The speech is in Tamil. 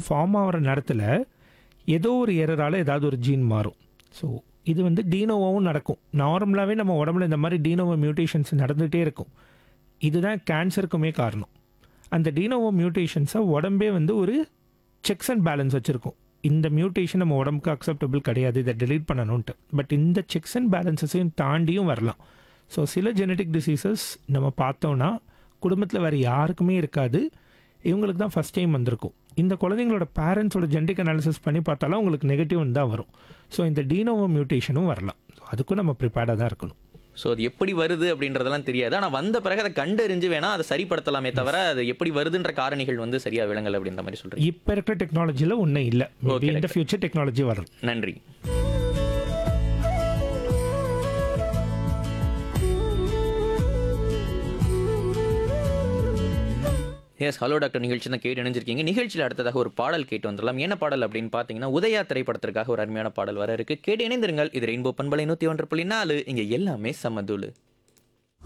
ஃபார்ம் ஆகிற நேரத்தில் ஏதோ ஒரு எரரால் ஏதாவது ஒரு ஜீன் மாறும் ஸோ இது வந்து டீனோவாவும் நடக்கும் நார்மலாகவே நம்ம உடம்புல இந்த மாதிரி டீனோவோ மியூட்டேஷன்ஸ் நடந்துகிட்டே இருக்கும் இதுதான் கேன்சருக்குமே காரணம் அந்த டீனோவோ மியூட்டேஷன்ஸை உடம்பே வந்து ஒரு செக்ஸ் அண்ட் பேலன்ஸ் வச்சுருக்கும் இந்த மியூட்டேஷன் நம்ம உடம்புக்கு அக்செப்டபிள் கிடையாது இதை delete பண்ணணுன்ட்டு பட் இந்த செக்ஸ் அண்ட் பேலன்சஸையும் தாண்டியும் வரலாம் ஸோ சில ஜெனட்டிக் டிசீசஸ் நம்ம பார்த்தோன்னா குடும்பத்தில் வேறு யாருக்குமே இருக்காது இவங்களுக்கு தான் ஃபஸ்ட் டைம் வந்திருக்கும் இந்த குழந்தைங்களோட பேரண்ட்ஸோட ஜெனடிக் அனாலிசிஸ் பண்ணி பார்த்தாலும் உங்களுக்கு நெகட்டிவ் தான் வரும் ஸோ இந்த டீனோவோ மியூட்டேஷனும் வரலாம் So அதுக்கும் நம்ம ப்ரிப்பேர்டாக தான் இருக்கணும் ஸோ அது எப்படி வருது அப்படின்றதெல்லாம் தெரியாது ஆனால் வந்த பிறகு அதை கண்டறிஞ்சு வேணா அதை சரிப்படுத்தலாமே தவிர அது எப்படி வருதுன்ற காரணிகள் வந்து சரியா விளங்கல அப்படின்ற மாதிரி சொல்றீங்க இப்போ இருக்கிற டெக்னாலஜியில் ஒன்றும் இல்லை Okay, இந்த ஃபியூச்சர் டெக்னாலஜி வரும் நன்றி எஸ் ஹலோ டாக்டர் நிகழ்ச்சி தான் கேட்டு இணைஞ்சிருக்கீங்க நிகழ்ச்சியில் அடுத்ததாக ஒரு பாடல் கேட்டு வந்துடலாம் என்ன பாடல் அப்படின்னு பார்த்தீங்கன்னா உதயா திரைப்படத்திற்காக ஒரு அருமையான பாடல் வர இருக்கு கேட்டு இணைந்திருங்கள் இது ரெயின்போ பண்பலை நூற்றி ஒன்று புள்ளி நாலு இங்கே எல்லாமே சமதூளு